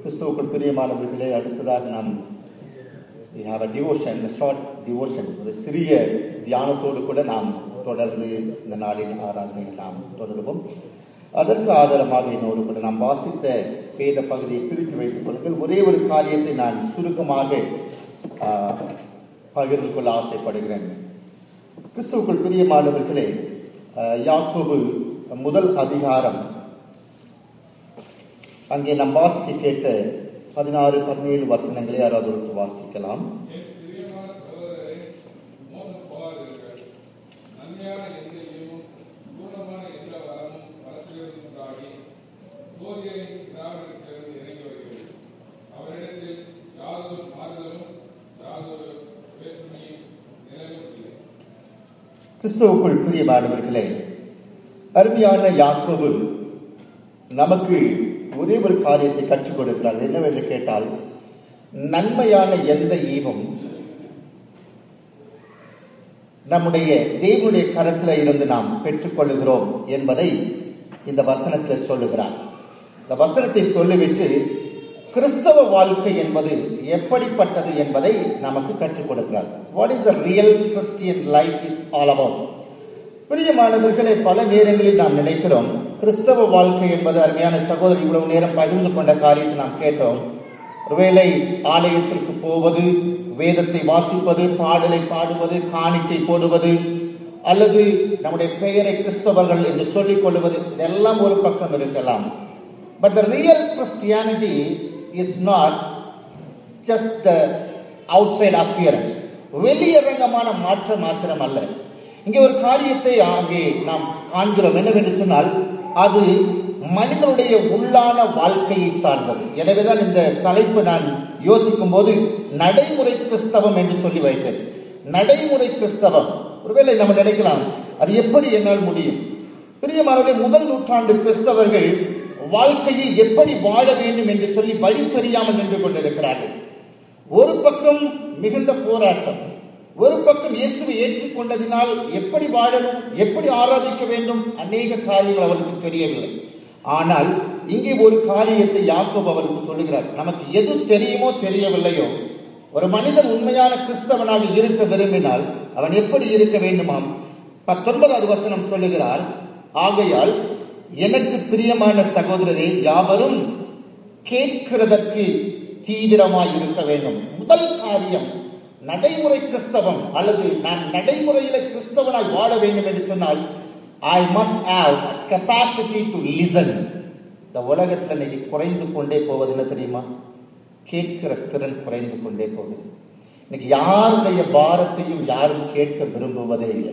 கிறிஸ்துவுக்குள் பிரியமானவர்களே அடுத்ததாக நாம் we have a devotion a short devotion ஒரு சிறிய தியானத்தோடு கூட நாம் தொடர்ந்து இந்த நாளின் ஆராதனையில் நாம் தொடருவோம் அதற்கு ஆதாரமாக என்னோடு கூட நாம் வாசித்த வேத பகுதியை திருப்பி வைத்துக் கொள்ளுங்கள் ஒரே ஒரு காரியத்தை நான் சுருக்கமாக ஆ, பகிர்ந்து கொள்ள ஆசைப்படுகிறேன் கிறிஸ்துவுக்குள் பிரியமானவர்களே ஆ, யாக்கோபு முதல் அதிகாரம் அங்கே நாம் வாசிக்க கேட்ட பதினாறு பதினேழு வசனங்களை யாராவது ஒருத்தர் வாசிக்கலாம் என் பிரியமான சகோதரரை மோசம் போகாதீர்கள் நன்மையான எந்த ஈவும் பூர்ணமான எந்த வரமும் பரத்திலிருந்து உண்டாகி சூரியனின் பிதாவிடத்திலிருந்து இறங்கி வருகிறது அவரிடத்தில் யாதொரு மாறுதலும் யாதொரு வேற்றுமையும் நிலவும் இல்லை கிறிஸ்துவுக்குள் பிரியமானவர்களே அருமையான யாக்கோபு நமக்கு ஒரே ஒரு காரியத்தை கற்றுக் கொடுக்கிறார் அது என்னவென்று கேட்டால் நன்மையான எந்த ஈவும் நம்முடைய தேவனுடைய கரத்தில் இருந்து நாம் பெற்றுக்கொள்ளுகிறோம் என்பதை இந்த வசனத்தில் சொல்லுகிறார் இந்த வசனத்தை சொல்லிவிட்டு கிறிஸ்தவ வாழ்க்கை என்பது எப்படிப்பட்டது என்பதை நமக்கு கற்றுக் கொடுக்கிறார் what is the real Christian life is all about பிரியமானவர்களை பல நேரங்களில் நாம் நினைக்கிறோம் கிறிஸ்தவ வாழ்க்கை என்பது அருமையான சகோதரி இவ்வளவு நேரம் பகிர்ந்து கொண்ட காரியத்தை நாம் கேட்டோம் ஒருவேளை ஆலயத்திற்கு போவது வேதத்தை வாசிப்பது பாடலை பாடுவது காணிக்கை போடுவது அல்லது நம்முடைய பெயரை கிறிஸ்தவர்கள் என்று சொல்லிக் கொள்வது இதெல்லாம் ஒரு பக்கம் இருக்கலாம் but the real Christianity is not just the outside appearance வெளியரங்கமான மாற்றம் மாத்திரம் அல்ல இங்கே ஒரு காரியத்தை அங்கே நாம் காண்கிறோம் என்னவென்று சொன்னால் அது மனிதனுடைய உள்ளான வாழ்க்கையை சார்ந்தது எனவேதான் இந்த தலைப்பு நான் யோசிக்கும் போது நடைமுறை கிறிஸ்தவம் என்று சொல்லி வைத்தேன் நடைமுறை கிறிஸ்தவம் ஒருவேளை நம்ம நினைக்கலாம் அது எப்படி என்னால் முடியும் பிரியமானவர்களே முதல் நூற்றாண்டு கிறிஸ்தவர்கள் வாழ்க்கையில் எப்படி வாழ வேண்டும் என்று சொல்லி வழி தெரியாமல் நின்று கொண்டிருக்கிறார்கள் ஒரு பக்கம் மிகுந்த போராட்டம் ஒரு பக்கம் இயேசுவை ஏற்றுக்கொண்டதினால் எப்படி வாழணும் எப்படி ஆராதிக்க வேண்டும் அநேக காரியங்கள் அவருக்கு தெரியவில்லை ஆனால் இங்கே ஒரு காரியத்தை யாக்கோப் அவருக்கு சொல்லுகிறார் நமக்கு எது தெரியுமோ தெரியவில்லையோ ஒரு மனிதன் உண்மையான கிறிஸ்தவனாக இருக்க விரும்பினால் அவன் எப்படி இருக்க வேண்டுமாம் பத்தொன்பதாவது வசனம் சொல்லுகிறார் ஆகையால் எனக்கு பிரியமான சகோதரரே யாவரும் கேட்கிறதற்கு தீவிரமாய் இருக்க வேண்டும் முதல் காரியம் நடைமுறை கிறிஸ்தவம் அல்லது நான் நடைமுறையில கிறிஸ்தவனாய் வாழ வேண்டும் என்று சொன்னால் I must have capacity to listen இந்த உலகத்தில் இன்னைக்கு குறைந்து கொண்டே போவது என்ன தெரியுமா கேட்கிற திறன் குறைந்து கொண்டே போகுது இன்னைக்கு யாருடைய பாரத்தையும் யாரும் கேட்க விரும்புவதே இல்லை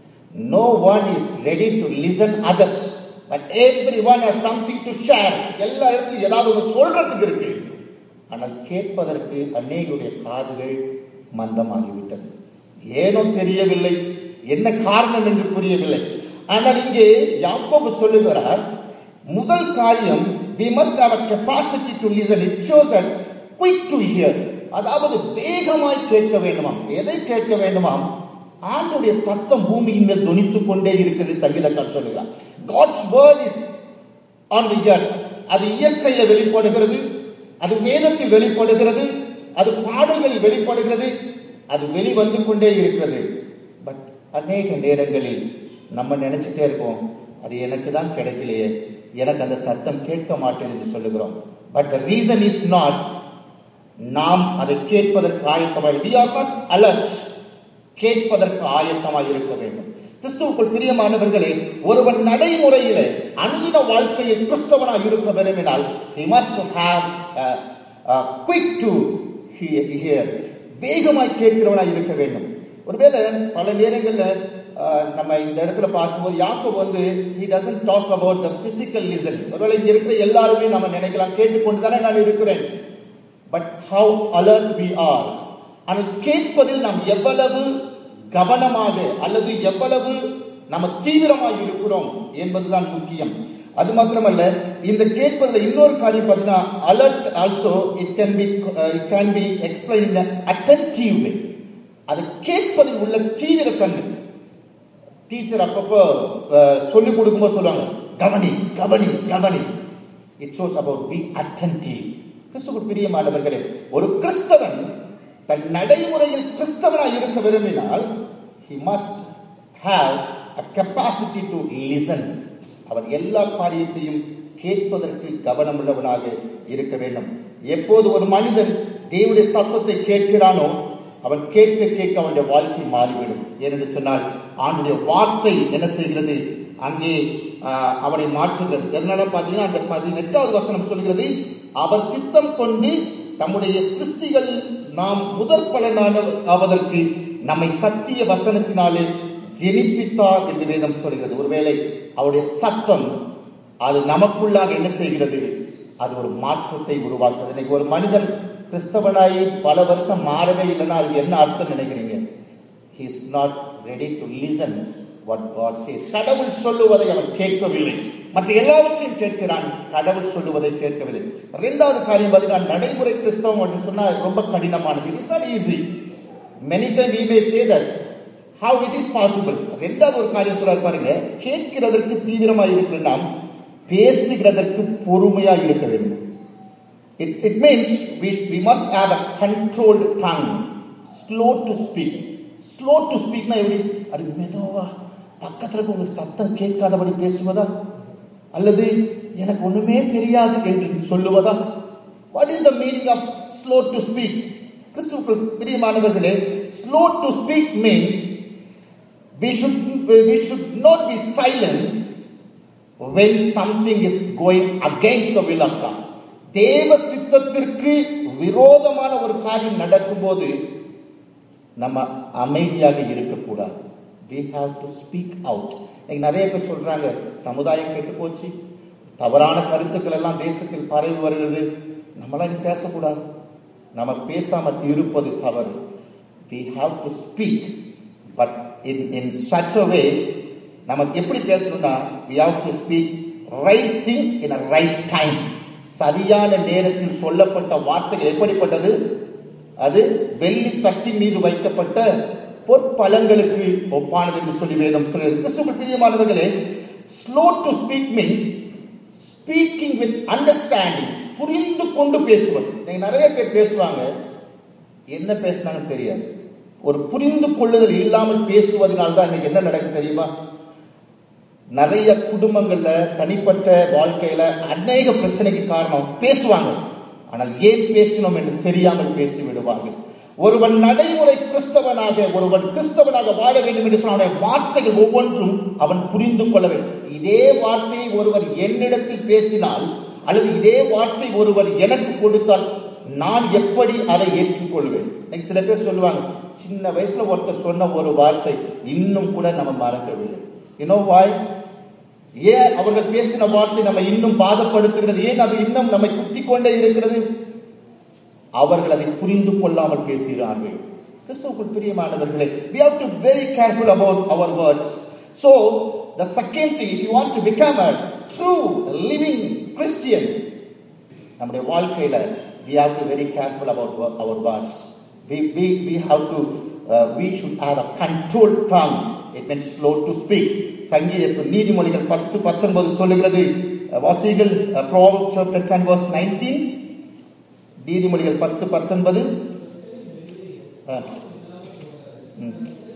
no one is ready to listen others but everyone has something to share எல்லா இடத்துலையும் ஏதாவது ஒன்று சொல்றதுக்கு இருக்கு ஆனால் கேட்பதற்கு அநேகருடைய காதுகள் மந்தமாகிவிட்டது ஏனோ தெரியவில்லை என்ன காரணம் என்று புரியவில்லை ஆனால் இங்கே யாக்கோபு சொல்லுகிறார் முதல் காரியம் we must have a capacity to listen it shows that quick to hear அதாவது வேகமாய் கேட்க வேண்டுமாம் எதை கேட்க வேண்டுமாம் ஆண்டுடைய சத்தம் பூமியின் மேல் துணித்துக் கொண்டே இருக்கிறது சங்கீதக்கார் சொல்லுகிறார் God's word is on the earth அது இயற்கையில வெளிப்படுகிறது அது வேதத்தில் வெளிப்படுகிறது அது பாடல்களில் வெளிப்படுகிறது அது வெளிவந்து கொண்டே இருக்கிறது பட் அநேக நேரங்களில் நம்ம நினைச்சிட்டே இருக்கோம் அது எனக்கு தான் கிடைக்கலையே எனக்கு அந்த சத்தம் கேட்க மாட்டேது என்று சொல்லுகிறோம் but the reason is not நாம் அதை கேட்பதற்கு ஆயத்தமாக we are not alert கேட்பதற்கு ஆயத்தமாக இருக்க வேண்டும் கிறிஸ்துவுக்குள் பிரியமானவர்களே ஒருவன் நடைமுறையில அனுதின வாழ்க்கையில் கிறிஸ்தவனாக இருக்க விரும்பினால் he must have uh, uh, quick to hear, hear. வேகமாய் கேட்கிறவனாக இருக்க வேண்டும் ஒருவேளை பல நேரங்களில் அஹ், நம்ம இந்த இடத்துல பார்க்கும்போது யாக்கோ வந்து he doesn't talk about the physical listen ஒருவேளை இங்க இருக்கிற எல்லாருமே நம்ம நினைக்கலாம் கேட்டுக்கொண்டு தானே நான் இருக்கிறேன் but how alert we are ஆனால் கேட்பதில் நாம் எவ்வளவு கவனமாக அல்லது எவ்வளவு நம்ம தீவிரமாக இருக்கிறோம் என்பதுதான் முக்கியம் அது மாத்திரமல்ல இந்த கேட்பதில் இன்னொரு காரியம் பார்த்தீங்கன்னா alert also it can be it can be explain in attentive way அது கேட்பதில் உள்ள தீவிரத்தன்மை டீச்சர் அப்பப்போ அஹ், சொல்லிக் கொடுக்கும்போது சொல்லுவாங்க கவனி கவனி கவனி it shows about be attentive கிறிஸ்துவுக்கு பிரியமானவர்களே ஒரு கிறிஸ்தவன் தன் நடைமுறையில் கிறிஸ்தவனாய் இருக்க விரும்பினால் he must have a capacity to listen அவன் எல்லா காரியத்தையும் கேட்பதற்கு கவனமுள்ளவனாக இருக்க வேண்டும் எப்போது ஒரு மனிதன் தேவனுடைய சத்தத்தை கேட்கிறானோ அவன் கேட்க கேட்க அவனுடைய வாழ்க்கை மாறிவிடும் ஏனென்று சொன்னால் ஆண்டுடைய வார்த்தை என்ன செய்கிறது அங்கே ஆஹ், அவனை மாற்றுகிறது எதனால பார்த்தீங்கன்னா அந்த பதினெட்டாவது வசனம் சொல்கிறது அவர் சித்தம் கொண்டு தம்முடைய சிருஷ்டிகள் நாம் முதற் பலனான ஆவதற்கு நம்மை சத்திய வசனத்தினாலே ஜெனிப்பித்தார் என்று வேதம் சொல்கிறது ஒருவேளை அவருடைய சத்தம் அது நமக்குள்ளாக என்ன செய்கிறது அது ஒரு மாற்றத்தை உருவாக்குது இன்னைக்கு ஒரு மனிதன் கிறிஸ்தவனாகி பல வருஷம் மாறவே இல்லைன்னா அதுக்கு என்ன அர்த்தம் நினைக்கிறீங்க he is not ready to listen what God says கடவுள் சொல்லுவதை அவன் கேட்கவில்லை மற்ற எல்லாவற்றையும் கேட்கிறான் கடவுள் சொல்லுவதை கேட்கவில்லை இரண்டாவது காரியம் பார்த்தீங்கன்னா நடைமுறை கிறிஸ்தவம் அப்படின்னு சொன்னா ரொம்ப கடினமானது it is not easy many time we may say that how it is possible ரெண்டாவது ஒரு காரியம் சொல்றாரு பாருங்க கேட்கிறதற்கு தீவிரமாக இருக்கிற நாம் பேசுகிறதற்கு பொறுமையாக இருக்க வேண்டும் It, it means we, we must have a controlled tongue, slow to speak. Slow to speakனா எப்படி அது மெதுவா பக்கத்துல இருக்க உங்களுக்கு சத்தம் கேட்காதபடி பேசுவதா அல்லது எனக்கு ஒண்ணுமே தெரியாது என்று சொல்லுவதா what is the meaning of slow to speak கிறிஸ்துவுக்குள் பிரியமானவர்களே slow to speak means we should we should not be silent when something is going against the will of God. தேவ சித்தத்திற்கு விரோதமான ஒரு காரியம் நடக்கும்போது நம்ம அமைதியாக இருக்கக்கூடாது we have to speak out இன்னைக்கு நிறைய பேர் சொல்றாங்க சமுதாயம் கெட்டு போச்சு தவறான கருத்துக்கள் எல்லாம் தேசத்தில் பரவி வருகிறது நம்மளாம் இனி பேசக்கூடாது நம்ம பேசாமல் இருப்பது தவறு we have to speak but in in such a way நம்ம எப்படி பேசணும்னா we have to speak right thing in a right time சரியான நேரத்தில் சொல்லப்பட்ட வார்த்தைகள் எப்படிப்பட்டது அது வெள்ளி தட்டின் மீது வைக்கப்பட்ட பொற்பழங்களுக்கு ஒப்பானது என்று சொல்லி வேதம் சொல்கிறது கிறிஸ்துவுக்குள் பிரியமானவர்களே slow to speak means speaking with understanding புரிந்து கொண்டு பேசுவது நீங்க நிறைய பேர் பேசுவாங்க என்ன பேசினாங்கன்னு தெரியாது ஒரு புரிந்து கொள்ளுதல் இல்லாமல் பேசுவதனால தான் இன்னைக்கு என்ன நடக்குது தெரியுமா நிறைய குடும்பங்கள்ல தனிப்பட்ட வாழ்க்கையில அநேக பிரச்சனைக்கு காரணம் பேசுவாங்க ஆனால் ஏன் பேசினோம் என்று தெரியாமல் பேசி விடுவார்கள் ஒருவன் நடைமுறை கிறிஸ்தவனாக ஒருவன் கிறிஸ்தவனாக வாழ வேண்டும் என்று சொன்ன அவனுடைய வார்த்தைகள் ஒவ்வொன்றும் அவன் புரிந்து கொள்ள வேண்டும் இதே வார்த்தையை ஒருவர் என்னிடத்தில் பேசினால் அல்லது இதே வார்த்தை ஒருவர் எனக்கு கொடுத்தால் நான் எப்படி அதை ஏற்றுக்கொள்வேன் இன்னைக்கு சில பேர் சொல்லுவாங்க சின்ன வயசுல ஒருத்தர் சொன்ன ஒரு வார்த்தை இன்னும் கூட நம்ம மறக்கவில்லை யூனோ வாய் ஏன் அவர்கள் பேசின வார்த்தை நம்ம இன்னும் பாதப்படுத்துகிறது ஏன் அது இன்னும் நம்மை குத்திக் கொண்டே இருக்கிறது அவர்கள் அதை புரிந்து கொள்ளாமல் பேசுகிறார்கள் கிறிஸ்துவுக்குள் பிரியமானவர்களே we have to very careful about our words so the second thing if you want to become a true living christian நம்முடைய வாழ்க்கையில we have to very careful about wo- our words we we we have to uh, we should have a controlled tongue it means slow to speak சங்கீத நீதிமொழிகள் பத்து பத்தொன்பது சொல்லுகிறது அஹ், வாசிகள் Proverbs chapter ten verse nineteen நீதிமொழிகள் பத்து பத்தொன்பது அஹ், ம்.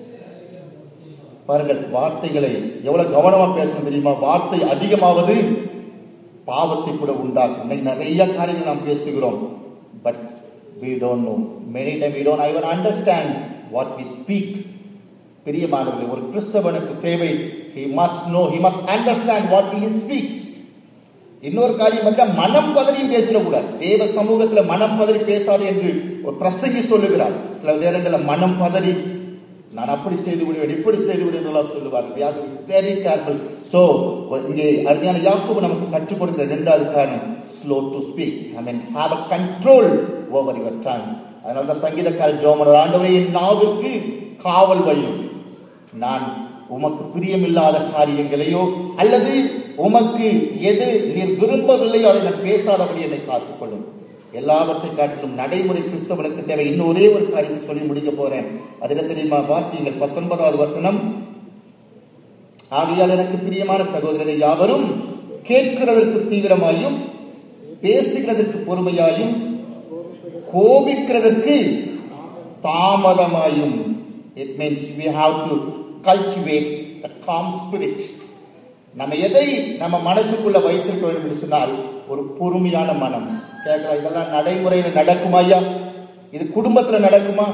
பாருங்கள் வார்த்தைகளை எவ்வளவு கவனமா பேசணும் தெரியுமா வார்த்தை அதிகமாவது பாவத்தை கூட உண்டாக்கும் இன்னைக்கு நிறைய காரியங்கள் நாம் பேசுகிறோம் but we don't know many time we don't even understand what we speak பிரியமானவர்களே ஒரு கிறிஸ்தவனுக்கு தேவை he must know he must understand what he speaks இன்னொரு காரியம் பார்த்தீங்கன்னா மனம் பதறியும் பேசிடக்கூடாது தேவ சமூகத்துல மனம் பதறி பேசாது என்று ஒரு பிரசங்கி சொல்லுகிறார் சில நேரங்களில் மனம் பதறி நான் அப்படி செய்து விடுவேன் இப்படி செய்து விடுவேன் எல்லாம் சொல்லுவார்கள் வெரி கேர்ஃபுல் ஸோ இங்கே அருமையான யாக்கோபு நமக்கு கற்றுக் கொடுக்கிற இரண்டாவது காரணம் slow to speak I mean have a control over your tongue அதனால தான் சங்கீதக்காரன் ஜோமனர் ஆண்டவரே என் நாவிற்கு காவல் வையும் நான் உமக்கு பிரியமில்லாத காரியங்களையோ அல்லது உமக்கு எது நீர் விரும்பவில்லையோ அதை நான் பேசாதபடி என்னை காத்துக்கொள்ளும் எல்லாவற்றை காட்டிலும் நடைமுறை கிறிஸ்தவனுக்கு தேவை இன்னும் ஒரே ஒரு காரியத்தை சொல்லி முடிக்க போறேன் அது என்ன தெரியுமா வாசியுங்கள் பத்தொன்பதாவது வசனம் ஆகையால் எனக்கு பிரியமான சகோதரரை யாவரும் கேட்கிறதற்கு தீவிரமாயும் பேசுகிறதற்கு பொறுமையாயும் கோபிக்கிறதற்கு தாமதமாயும் it means we have to cultivate the calm spirit நம்ம எதை நம்ம மனசுக்குள்ள வைத்திருக்க வேண்டும் என்று சொன்னால் ஒரு பொறுமையான மனம் கேட்கலாம் இதெல்லாம் நடைமுறையில் நடக்குமா ஐயா இது குடும்பத்துல நடக்குமா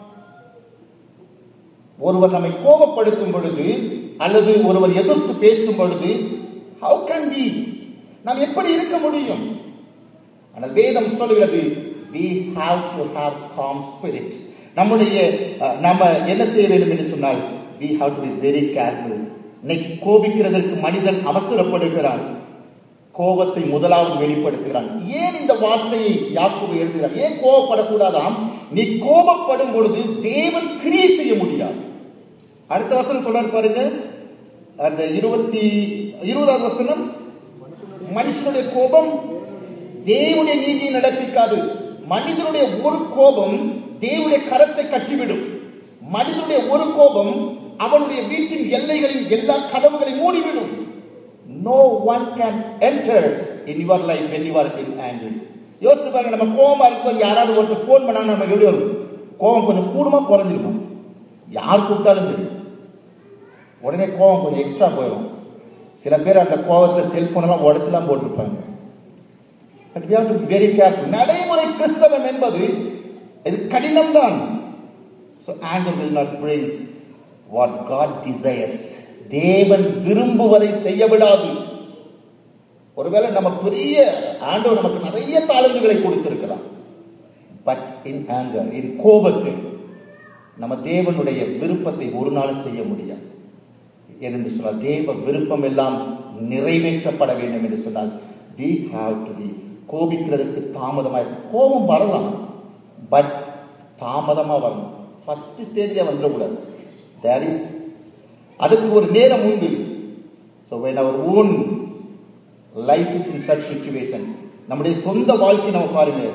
ஒருவர் நம்மை கோபப்படுத்தும் பொழுது அல்லது ஒருவர் எதிர்த்து பேசும் பொழுது how can we நாம் எப்படி இருக்க முடியும் ஆனால் வேதம் சொல்கிறது we have to have calm spirit நம்முடைய அஹ், நம்ம என்ன செய்ய வேண்டும் என்று சொன்னால் we have to be very careful இன்னைக்கு கோபிக்கிறதற்கு மனிதன் அவசரப்படுகிறான் கோபத்தை முதலாவது வெளிப்படுத்துகிறான் ஏன் இந்த வார்த்தையை யாக்கோபு எழுதுகிறார் ஏன் கோபப்படக்கூடாதாம் நீ கோபப்படும் பொழுது தேவன் கிரியை செய்ய முடியாது அடுத்த வசனம் சொல்றாரு பாருங்க அந்த இருபத்தி இருபதாவது வசனம் மனுஷனுடைய கோபம் தேவனுடைய நீதியை நடப்பிக்காது மனிதனுடைய ஒரு கோபம் தேவனுடைய கரத்தை கட்டிவிடும் மனிதனுடைய ஒரு கோபம் அவனுடைய வீட்டின் எல்லைகளின் எல்லா கதவுகளை மூடிவிடும் no one can enter in your life when you are in angle யோசித்து பாருங்க நம்ம கோபமா இருக்கும்போது யாராவது ஒருத்தர் ஃபோன் பண்ணா நம்ம எப்படி வரும் கோபம் கொஞ்சம் கூடுமா குறைஞ்சிருமா யார் கூப்பிட்டாலும் சரி உடனே கோபம் கொஞ்சம் எக்ஸ்ட்ரா போயிடும் சில பேர் அந்த கோபத்தில் செல்போனெல்லாம் உடச்செல்லாம் போட்டிருப்பாங்க but we have to be very careful நடைமுறை கிறிஸ்தவம் என்பது இது கடினம்தான் so anger will not bring what God desires தேவன் விரும்புவதை செய்ய விடாது ஒருவேளை நம்ம பெரிய ஆண்டவர் நமக்கு நிறைய தாளந்துகளை கொடுத்திருக்கலாம் பட் இன் ஆங்கர் இன் கோபத்தில் நம்ம தேவனுடைய விருப்பத்தை ஒரு நாள் செய்ய முடியாது ஏனென்று சொன்னால் தேவ விருப்பம் எல்லாம் நிறைவேற்றப்பட வேண்டும் என்று சொன்னால் we have to be கோபிக்கிறதுக்கு தாமதமாக கோபம் வரலாம் பட் தாமதமாக வரணும் ஃபர்ஸ்ட் ஸ்டேஜ்லேயே வந்துடக்கூடாது தேர் இஸ் அதுக்கு ஒரு நேரம் உண்டு so when our own life is in such situation நம்முடைய சொந்த வாழ்க்கை நம்ம பாருங்க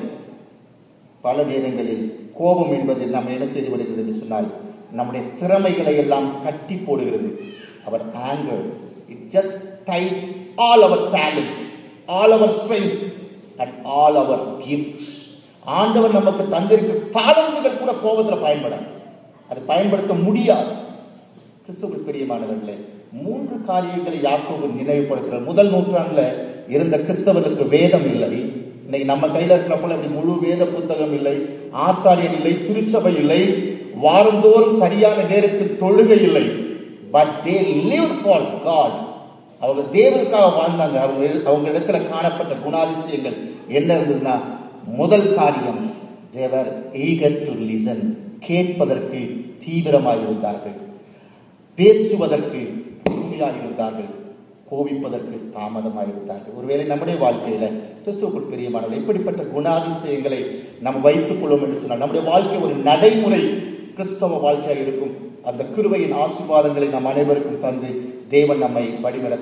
பல நேரங்களில் கோபம் என்பது நம்ம என்ன செய்து விடுகிறது என்று சொன்னால் நம்முடைய திறமைகளை எல்லாம் கட்டி போடுகிறது our anger it just ties all our talents all our strength and all our gifts ஆண்டவர் நமக்கு தந்திருக்கிற தாளந்துகள் கூட கோபத்தில் பயன்படாது அது பயன்படுத்த முடியாது கிறிஸ்துவுக்கு பிரியமானவர்களே மூன்று காரியங்களை யாக்கோபு நினைவுபடுத்துகிறார் முதல் நூற்றாண்டுல இருந்த கிறிஸ்தவர்களுக்கு வேதம் இல்லை இன்னைக்கு நம்ம கையில இருக்கிற போல அப்படி முழு வேத புத்தகம் இல்லை ஆசாரியன் இல்லை திருச்சபை இல்லை வாரந்தோறும் சரியான நேரத்தில் தொழுகை இல்லை but they live for God அவங்க தேவனுக்காக வாழ்ந்தாங்க அவங்க அவங்க இடத்துல காணப்பட்ட குணாதிசயங்கள் என்ன இருந்ததுன்னா முதல் காரியம் தேவர் eager டு லிசன் கேட்பதற்கு தீவிரமாக இருந்தார்கள் பேசுவதற்கு பொறுமையாக இருந்தார்கள் கோபிப்பதற்கு தாமதமாக இருந்தார்கள் ஒருவேளை நம்முடைய வாழ்க்கையில கிறிஸ்துவுக்குள் பிரியமானவர்கள் இப்படிப்பட்ட குணாதிசயங்களை நாம் வைத்துக் கொள்வோம் என்று சொன்னால் நம்முடைய வாழ்க்கை ஒரு நடைமுறை கிறிஸ்தவ வாழ்க்கையாக இருக்கும் அந்த கிருபையின் ஆசீர்வாதங்களை நம் அனைவருக்கும் தந்து தேவன் நம்மை வழிநடத்த